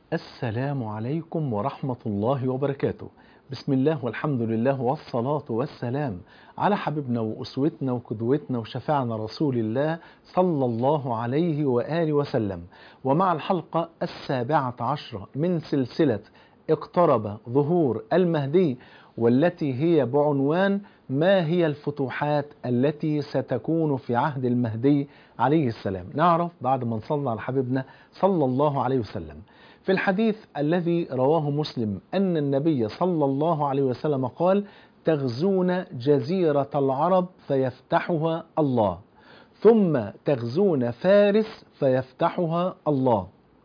السلام عليكم ورحمة الله وبركاته بسم الله والحمد لله والصلاة والسلام على حبيبنا وأسوتنا وقدوتنا وشفاعنا رسول الله صلى الله عليه وآله وسلم ومع الحلقة السابعة عشرة من سلسلة اقترب ظهور المهدي والتي هي بعنوان ما هي الفتوحات التي ستكون في عهد المهدي عليه السلام نعرف بعد ما نصلى على حبيبنا صلى الله عليه وسلم في الحديث الذي رواه مسلم أن النبي صلى الله عليه وسلم قال تغزون جزيرة العرب فيفتحها الله ثم تغزون فارس فيفتحها الله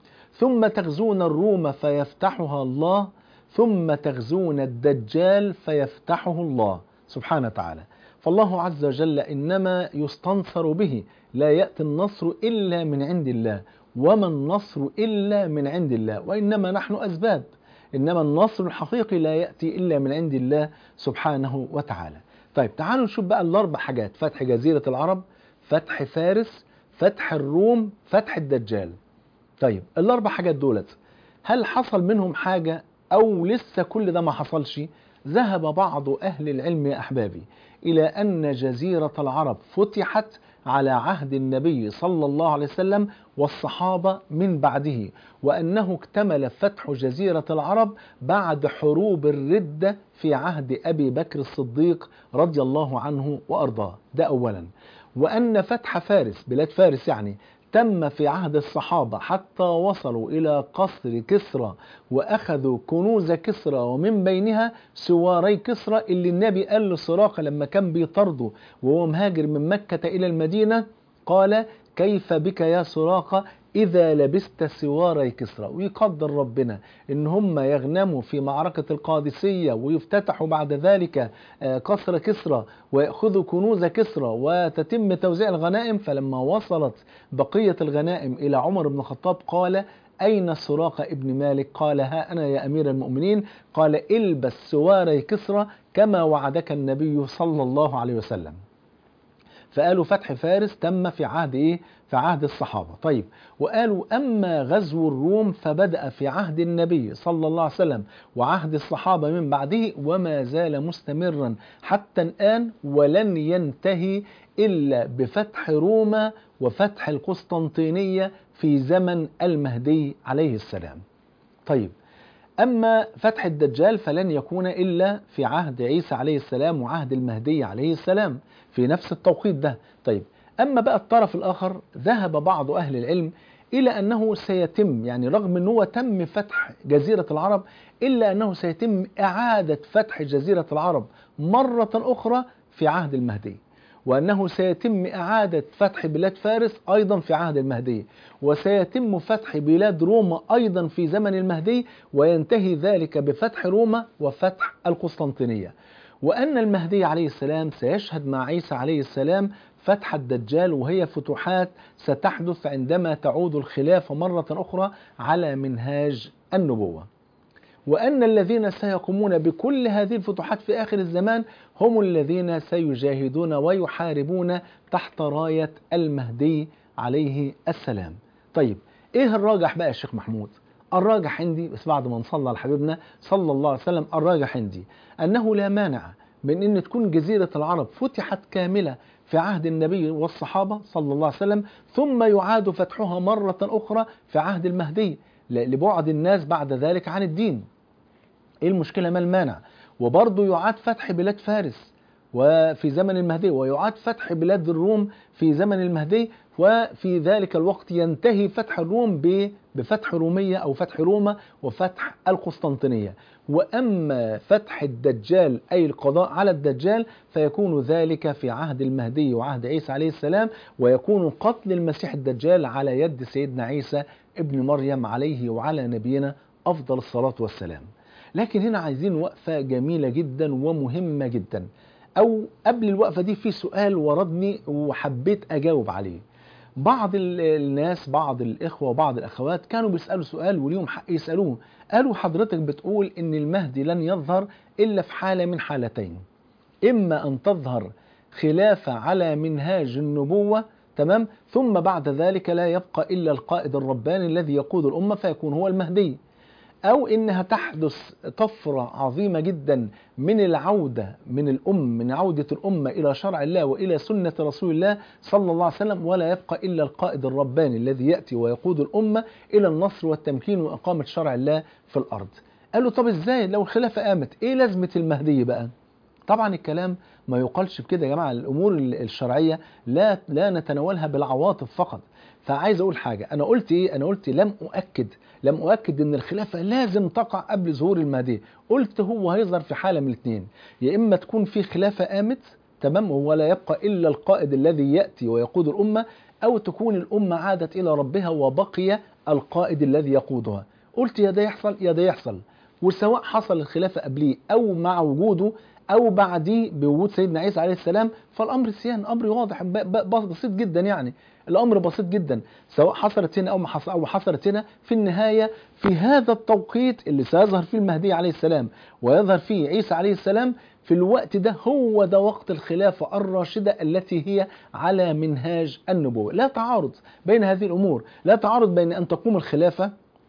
ثم تغزون الروم فيفتحها الله ثم تغزون الدجال فيفتحه الله سبحانه وتعالى فالله عز وجل إنما يستنصر به لا يأتي النصر إلا من عند الله وما النصر إلا من عند الله وإنما نحن أسباب إنما النصر الحقيقي لا يأتي إلا من عند الله سبحانه وتعالى طيب تعالوا نشوف بقى الأربع حاجات فتح جزيرة العرب فتح فارس فتح الروم فتح الدجال طيب الأربع حاجات دولت هل حصل منهم حاجة أو لسه كل ده ما حصلش ذهب بعض أهل العلم يا أحبابي إلى أن جزيرة العرب فتحت على عهد النبي صلى الله عليه وسلم والصحابة من بعده وأنه اكتمل فتح جزيرة العرب بعد حروب الردة في عهد أبي بكر الصديق رضي الله عنه وأرضاه ده أولا وأن فتح فارس بلاد فارس يعني تم في عهد الصحابة حتى وصلوا إلى قصر كسرى وأخذوا كنوز كسرى ومن بينها سواري كسرى اللي النبي قال لسراقة لما كان بيطرده وهو مهاجر من مكة إلى المدينة قال كيف بك يا سراقة إذا لبست سواري كسرى ويقدر ربنا إن هم يغنموا في معركة القادسية ويفتتحوا بعد ذلك قصر كسرى ويأخذوا كنوز كسرى وتتم توزيع الغنائم فلما وصلت بقية الغنائم إلى عمر بن الخطاب قال أين سراقة ابن مالك قال ها أنا يا أمير المؤمنين قال البس سواري كسرى كما وعدك النبي صلى الله عليه وسلم فقالوا فتح فارس تم في عهد ايه في عهد الصحابة طيب وقالوا أما غزو الروم فبدأ في عهد النبي صلى الله عليه وسلم وعهد الصحابة من بعده وما زال مستمرا حتى الآن ولن ينتهي إلا بفتح روما وفتح القسطنطينية في زمن المهدي عليه السلام طيب أما فتح الدجال فلن يكون إلا في عهد عيسى عليه السلام وعهد المهدي عليه السلام في نفس التوقيت ده طيب أما بقى الطرف الآخر ذهب بعض أهل العلم إلى أنه سيتم يعني رغم أنه تم فتح جزيرة العرب إلا أنه سيتم إعادة فتح جزيرة العرب مرة أخرى في عهد المهدي وأنه سيتم إعادة فتح بلاد فارس أيضا في عهد المهدي وسيتم فتح بلاد روما أيضا في زمن المهدي وينتهي ذلك بفتح روما وفتح القسطنطينية وأن المهدي عليه السلام سيشهد مع عيسى عليه السلام فتح الدجال وهي فتوحات ستحدث عندما تعود الخلافة مرة أخرى على منهاج النبوة وأن الذين سيقومون بكل هذه الفتوحات في آخر الزمان هم الذين سيجاهدون ويحاربون تحت راية المهدي عليه السلام طيب إيه الراجح بقى يا شيخ محمود الراجح عندي بس بعد ما نصلى على حبيبنا صلى الله عليه وسلم الراجح عندي أنه لا مانع من أن تكون جزيرة العرب فتحت كاملة في عهد النبي والصحابة صلى الله عليه وسلم ثم يعاد فتحها مرة أخرى في عهد المهدي لبعد الناس بعد ذلك عن الدين ايه المشكلة ما المانع وبرضه يعاد فتح بلاد فارس وفي زمن المهدي ويعاد فتح بلاد الروم في زمن المهدي وفي ذلك الوقت ينتهي فتح الروم بفتح رومية أو فتح روما وفتح القسطنطينية وأما فتح الدجال أي القضاء على الدجال فيكون ذلك في عهد المهدي وعهد عيسى عليه السلام ويكون قتل المسيح الدجال على يد سيدنا عيسى ابن مريم عليه وعلى نبينا أفضل الصلاة والسلام لكن هنا عايزين وقفة جميلة جدا ومهمة جدا أو قبل الوقفة دي في سؤال وردني وحبيت أجاوب عليه بعض الناس بعض الإخوة وبعض الأخوات كانوا بيسألوا سؤال وليهم حق يسألوه قالوا حضرتك بتقول إن المهدي لن يظهر إلا في حالة من حالتين إما أن تظهر خلافة على منهاج النبوة تمام ثم بعد ذلك لا يبقى إلا القائد الرباني الذي يقود الأمة فيكون هو المهدي أو إنها تحدث طفرة عظيمة جدا من العودة من الأم من عودة الأمة إلى شرع الله وإلى سنة رسول الله صلى الله عليه وسلم ولا يبقى إلا القائد الرباني الذي يأتي ويقود الأمة إلى النصر والتمكين وإقامة شرع الله في الأرض قالوا طب إزاي لو الخلافة قامت إيه لازمة المهدي بقى طبعا الكلام ما يقالش بكده يا جماعة الأمور الشرعية لا, لا نتناولها بالعواطف فقط فعايز اقول حاجه انا قلت ايه انا قلت لم اؤكد لم اؤكد ان الخلافه لازم تقع قبل ظهور المهدي قلت هو هيظهر في حاله من الاثنين يا اما تكون في خلافه قامت تمام ولا يبقى الا القائد الذي ياتي ويقود الامه او تكون الامه عادت الى ربها وبقي القائد الذي يقودها قلت يا ده يحصل يا ده يحصل وسواء حصل الخلافه قبليه او مع وجوده او بعديه بوجود سيدنا عيسى عليه السلام فالامر سيان امر واضح بسيط جدا يعني الامر بسيط جدا سواء حصلت هنا او ما حصل او حصلت هنا في النهايه في هذا التوقيت اللي سيظهر فيه المهدي عليه السلام ويظهر فيه عيسى عليه السلام في الوقت ده هو ده وقت الخلافه الراشده التي هي على منهاج النبوه لا تعارض بين هذه الامور لا تعارض بين ان تقوم الخلافه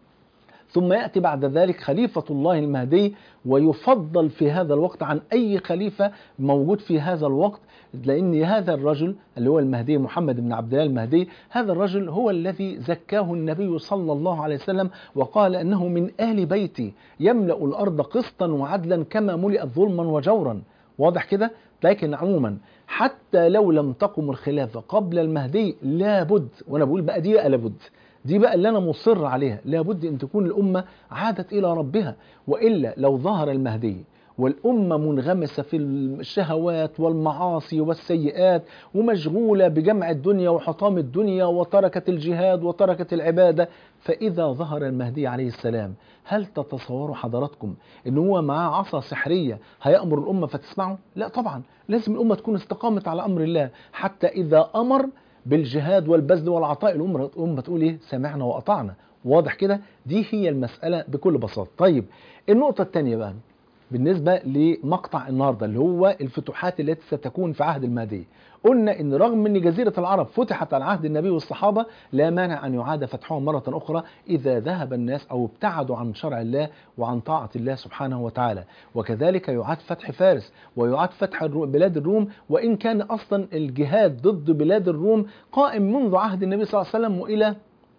ثم يأتي بعد ذلك خليفة الله المهدي ويفضل في هذا الوقت عن أي خليفة موجود في هذا الوقت لأن هذا الرجل اللي هو المهدي محمد بن عبد الله المهدي هذا الرجل هو الذي زكاه النبي صلى الله عليه وسلم وقال أنه من آل بيتي يملأ الأرض قسطا وعدلا كما ملئت ظلما وجورا واضح كده لكن عموما حتى لو لم تقم الخلافة قبل المهدي لابد وأنا بقول بقى دي بقى لابد دي بقى اللي انا مصر عليها لابد ان تكون الامه عادت الى ربها والا لو ظهر المهدي والأمة منغمسة في الشهوات والمعاصي والسيئات ومشغولة بجمع الدنيا وحطام الدنيا وتركت الجهاد وتركت العبادة فإذا ظهر المهدي عليه السلام هل تتصوروا حضراتكم ان هو معاه عصا سحرية هيأمر الأمة فتسمعه؟ لا طبعا لازم الأمة تكون استقامت على أمر الله حتى إذا أمر بالجهاد والبذل والعطاء الأمة الأمة تقول إيه سمعنا وأطعنا واضح كده دي هي المسألة بكل بساطة طيب النقطة الثانية بقى بالنسبة لمقطع النهاردة اللي هو الفتوحات التي ستكون في عهد المهدي قلنا ان رغم ان جزيرة العرب فتحت على عهد النبي والصحابة لا مانع ان يعاد فتحهم مرة اخرى اذا ذهب الناس او ابتعدوا عن شرع الله وعن طاعة الله سبحانه وتعالى وكذلك يعاد فتح فارس ويعاد فتح بلاد الروم وان كان اصلا الجهاد ضد بلاد الروم قائم منذ عهد النبي صلى الله عليه وسلم والى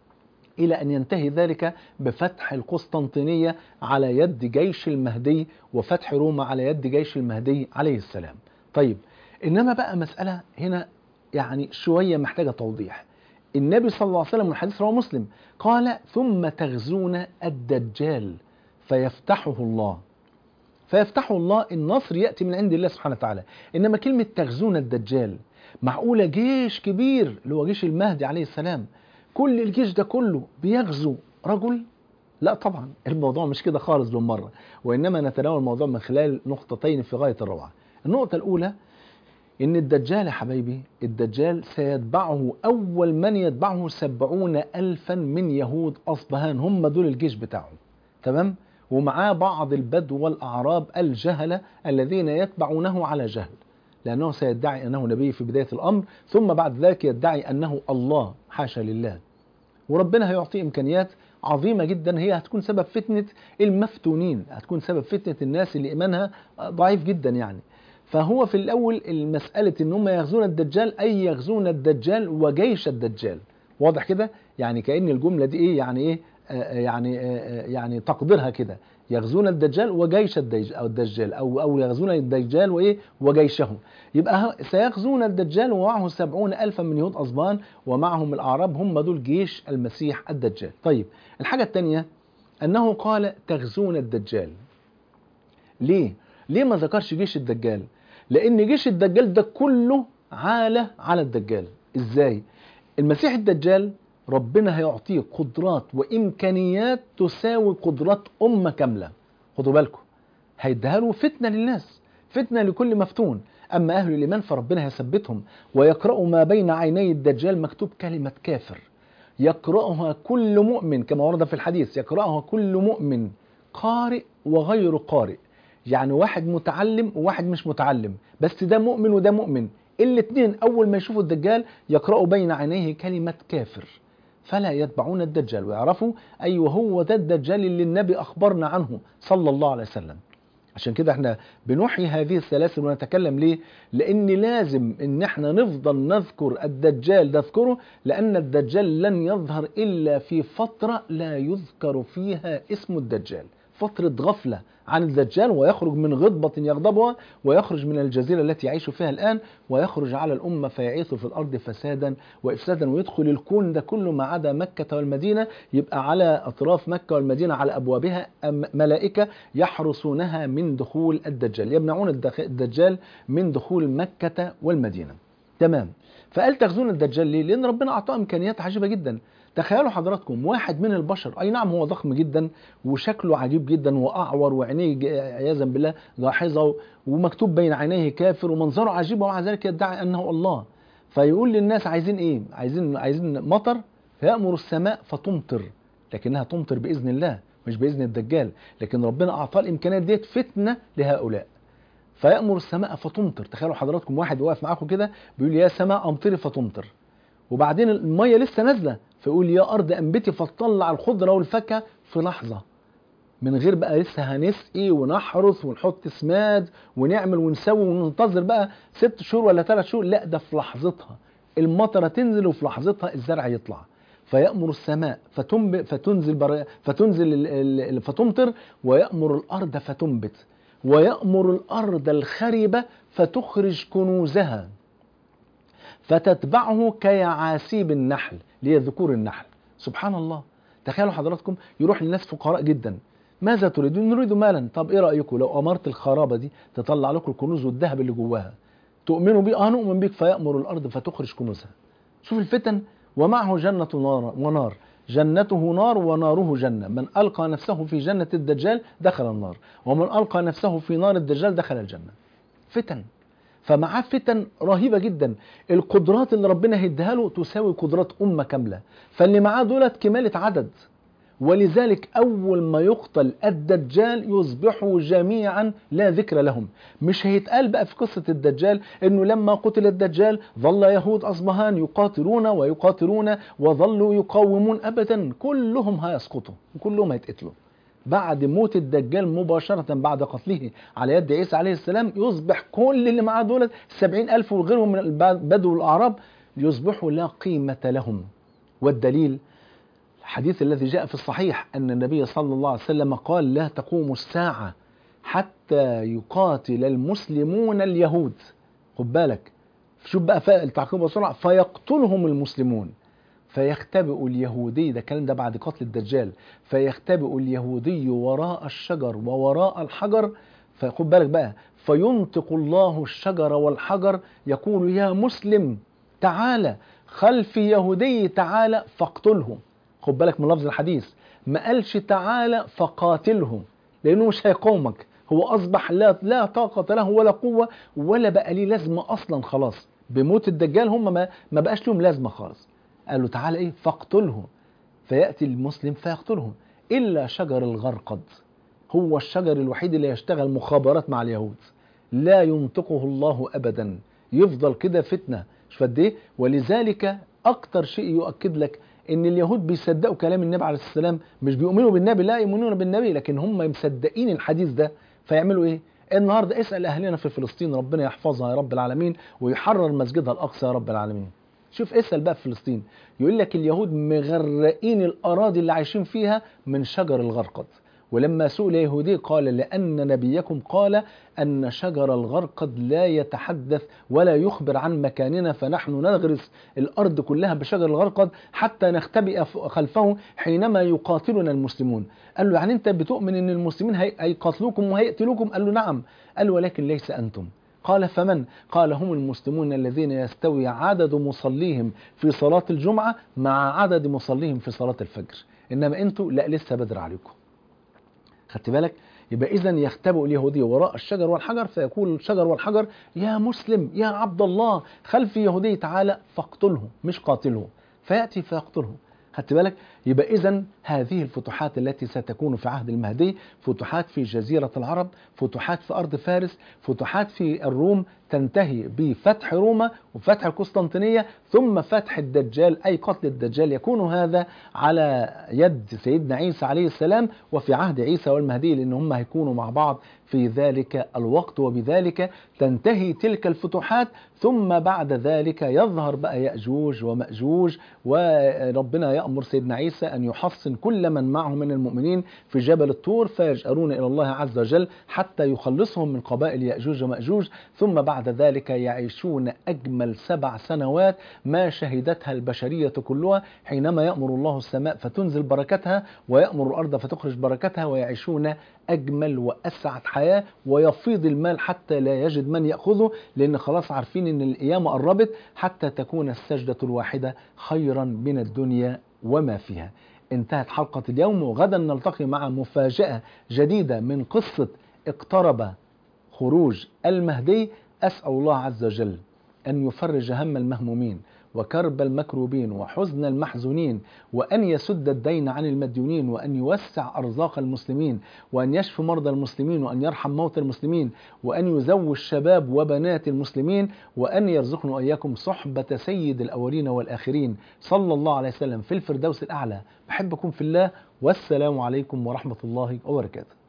إلى أن ينتهي ذلك بفتح القسطنطينية على يد جيش المهدي وفتح روما على يد جيش المهدي عليه السلام طيب إنما بقى مسألة هنا يعني شوية محتاجة توضيح النبي صلى الله عليه وسلم الحديث رواه مسلم قال ثم تغزون الدجال فيفتحه الله فيفتحه الله النصر يأتي من عند الله سبحانه وتعالى إنما كلمة تغزون الدجال معقولة جيش كبير اللي هو جيش المهدي عليه السلام كل الجيش ده كله بيغزو رجل لا طبعا الموضوع مش كده خالص بالمرة وإنما نتناول الموضوع من خلال نقطتين في غاية الروعة النقطة الأولى إن الدجال يا حبايبي الدجال سيتبعه أول من يتبعه سبعون ألفا من يهود أصبهان هم دول الجيش بتاعه تمام ومعاه بعض البدو والأعراب الجهلة الذين يتبعونه على جهل لأنه سيدعي أنه نبي في بداية الأمر ثم بعد ذلك يدعي أنه الله حاشا لله وربنا هيعطيه إمكانيات عظيمة جدا هي هتكون سبب فتنة المفتونين هتكون سبب فتنة الناس اللي إيمانها ضعيف جدا يعني فهو في الأول المسألة إن هم يغزون الدجال أي يغزون الدجال وجيش الدجال واضح كده يعني كأن الجملة دي إيه يعني إيه آه يعني آه يعني تقديرها كده يغزون الدجال وجيش الدجال او الدجال او او يغزون الدجال وايه وجيشه يبقى سيغزون الدجال ومعه سبعون الفا من يهود اصبان ومعهم الاعراب هم دول جيش المسيح الدجال طيب الحاجه الثانيه انه قال تغزون الدجال ليه ليه ما ذكرش جيش الدجال لان جيش الدجال ده كله عاله على الدجال ازاي المسيح الدجال ربنا هيعطيه قدرات وامكانيات تساوي قدرات امه كامله خدوا بالكم هيديها له فتنه للناس فتنه لكل مفتون اما اهل الايمان فربنا هيثبتهم ويقرأوا ما بين عيني الدجال مكتوب كلمه كافر يقرأها كل مؤمن كما ورد في الحديث يقرأها كل مؤمن قارئ وغير قارئ يعني واحد متعلم وواحد مش متعلم بس ده مؤمن وده مؤمن الاثنين اول ما يشوفوا الدجال يقرأوا بين عينيه كلمه كافر فلا يتبعون الدجال ويعرفوا أيوه هو ده الدجال اللي النبي أخبرنا عنه صلى الله عليه وسلم عشان كده احنا بنحيي هذه السلاسل ونتكلم ليه لان لازم ان احنا نفضل نذكر الدجال نذكره لان الدجال لن يظهر الا في فترة لا يذكر فيها اسم الدجال فترة غفلة عن الدجال ويخرج من غضبة يغضبها ويخرج من الجزيرة التي يعيش فيها الآن ويخرج على الأمة فيعيث في الأرض فسادا وإفسادا ويدخل الكون ده كله ما عدا مكة والمدينة يبقى على أطراف مكة والمدينة على أبوابها ملائكة يحرسونها من دخول الدجال يمنعون الدجال من دخول مكة والمدينة تمام فقال تغزون الدجال ليه؟ لأن ربنا أعطاه إمكانيات عجيبة جدا تخيلوا حضراتكم واحد من البشر اي نعم هو ضخم جدا وشكله عجيب جدا واعور وعينيه عياذا بالله جاحظه ومكتوب بين عينيه كافر ومنظره عجيب ومع ذلك يدعي انه الله فيقول للناس عايزين ايه عايزين عايزين مطر فيامر السماء فتمطر لكنها تمطر باذن الله مش باذن الدجال لكن ربنا اعطاه الامكانيات ديت فتنه لهؤلاء فيامر السماء فتمطر تخيلوا حضراتكم واحد واقف معاكم كده بيقول يا سماء امطري فتمطر وبعدين الميه لسه نازله فيقول يا ارض انبتي فتطلع الخضره والفاكهه في لحظه من غير بقى لسه هنسقي ونحرث ونحط سماد ونعمل ونسوي وننتظر بقى ست شهور ولا ثلاث شهور لا ده في لحظتها المطره تنزل وفي لحظتها الزرع يطلع فيأمر السماء فتنب فتنزل بر... فتنزل ال... ال... فتمطر ويأمر الأرض فتنبت ويأمر الأرض الخربة فتخرج كنوزها فتتبعه كيعاسيب النحل اللي هي ذكور النحل سبحان الله تخيلوا حضراتكم يروح للناس فقراء جدا ماذا تريدون نريد مالا طب ايه رايكم لو امرت الخرابه دي تطلع لكم الكنوز والذهب اللي جواها تؤمنوا بيه اه نؤمن بيك فيامر الارض فتخرج كنوزها شوف الفتن ومعه جنه نار ونار جنته نار وناره جنة من ألقى نفسه في جنة الدجال دخل النار ومن ألقى نفسه في نار الدجال دخل الجنة فتن فمعاه فتن رهيبة جدا القدرات اللي ربنا هيديها له تساوي قدرات أمة كاملة فاللي معاه دولت كمالة عدد ولذلك أول ما يقتل الدجال يصبحوا جميعا لا ذكر لهم مش هيتقال بقى في قصة الدجال أنه لما قتل الدجال ظل يهود أصبهان يقاتلون ويقاتلون وظلوا يقاومون أبدا كلهم هيسقطوا وكلهم هيتقتلوا بعد موت الدجال مباشرة بعد قتله على يد عيسى عليه السلام يصبح كل اللي معاه دولت سبعين ألف وغيرهم من البدو والأعراب يصبحوا لا قيمة لهم والدليل الحديث الذي جاء في الصحيح أن النبي صلى الله عليه وسلم قال لا تقوم الساعة حتى يقاتل المسلمون اليهود خد بالك شوف بقى التعقيب بسرعة فيقتلهم المسلمون فيختبئ اليهودي ده الكلام ده بعد قتل الدجال فيختبئ اليهودي وراء الشجر ووراء الحجر فخد بالك بقى فينطق الله الشجر والحجر يقول يا مسلم تعالى خلف يهودي تعالى فاقتله خد بالك من لفظ الحديث ما قالش تعالى فقاتله لانه مش هيقاومك هو اصبح لا لا طاقه له ولا قوه ولا بقى ليه لازمه اصلا خلاص بموت الدجال هم ما, ما بقاش لهم لازمه خالص قال له تعالى ايه فاقتله فياتي المسلم فيقتله الا شجر الغرقد هو الشجر الوحيد اللي يشتغل مخابرات مع اليهود لا ينطقه الله ابدا يفضل كده فتنه مش قد ايه ولذلك اكتر شيء يؤكد لك ان اليهود بيصدقوا كلام النبي عليه السلام مش بيؤمنوا بالنبي لا يؤمنون بالنبي لكن هم مصدقين الحديث ده فيعملوا ايه النهارده اسال اهلنا في فلسطين ربنا يحفظها يا رب العالمين ويحرر مسجدها الاقصى يا رب العالمين شوف اسال بقى في فلسطين يقول لك اليهود مغرقين الاراضي اللي عايشين فيها من شجر الغرقد ولما سئل يهودي قال لأن نبيكم قال أن شجر الغرقد لا يتحدث ولا يخبر عن مكاننا فنحن نغرس الأرض كلها بشجر الغرقد حتى نختبئ خلفه حينما يقاتلنا المسلمون قال له يعني أنت بتؤمن أن المسلمين هيقاتلوكم وهيقتلوكم قال له نعم قال ولكن ليس أنتم قال فمن قال هم المسلمون الذين يستوي عدد مصليهم في صلاة الجمعة مع عدد مصليهم في صلاة الفجر إنما أنتوا لا لسه بدر عليكم خدت بالك يبقى اذا يختبئ اليهودي وراء الشجر والحجر فيقول الشجر والحجر يا مسلم يا عبد الله خلف يهودي تعالى فاقتله مش قاتله فياتي فيقتله خدت بالك يبقى إذا هذه الفتوحات التي ستكون في عهد المهدي فتوحات في جزيرة العرب فتوحات في أرض فارس فتوحات في الروم تنتهي بفتح روما وفتح القسطنطينية ثم فتح الدجال أي قتل الدجال يكون هذا على يد سيدنا عيسى عليه السلام وفي عهد عيسى والمهدي لأن هم هيكونوا مع بعض في ذلك الوقت وبذلك تنتهي تلك الفتوحات ثم بعد ذلك يظهر بقى يأجوج ومأجوج وربنا يأمر سيدنا عيسى أن يحصن كل من معه من المؤمنين في جبل الطور فيجأرون إلى الله عز وجل حتى يخلصهم من قبائل يأجوج ومأجوج ثم بعد ذلك يعيشون أجمل سبع سنوات ما شهدتها البشرية كلها حينما يأمر الله السماء فتنزل بركتها ويأمر الأرض فتخرج بركتها ويعيشون أجمل وأسعد حياة ويفيض المال حتى لا يجد من يأخذه لأن خلاص عارفين أن القيامة قربت حتى تكون السجدة الواحدة خيرا من الدنيا وما فيها انتهت حلقة اليوم وغدا نلتقي مع مفاجأة جديدة من قصة اقترب خروج المهدي أسأل الله عز وجل أن يفرج هم المهمومين وكرب المكروبين وحزن المحزونين وأن يسد الدين عن المديونين وأن يوسع أرزاق المسلمين وأن يشفي مرضى المسلمين وأن يرحم موتى المسلمين وأن يزوج شباب وبنات المسلمين وأن يرزقنا وإياكم صحبة سيد الأولين والآخرين صلى الله عليه وسلم في الفردوس الأعلى بحبكم في الله والسلام عليكم ورحمة الله وبركاته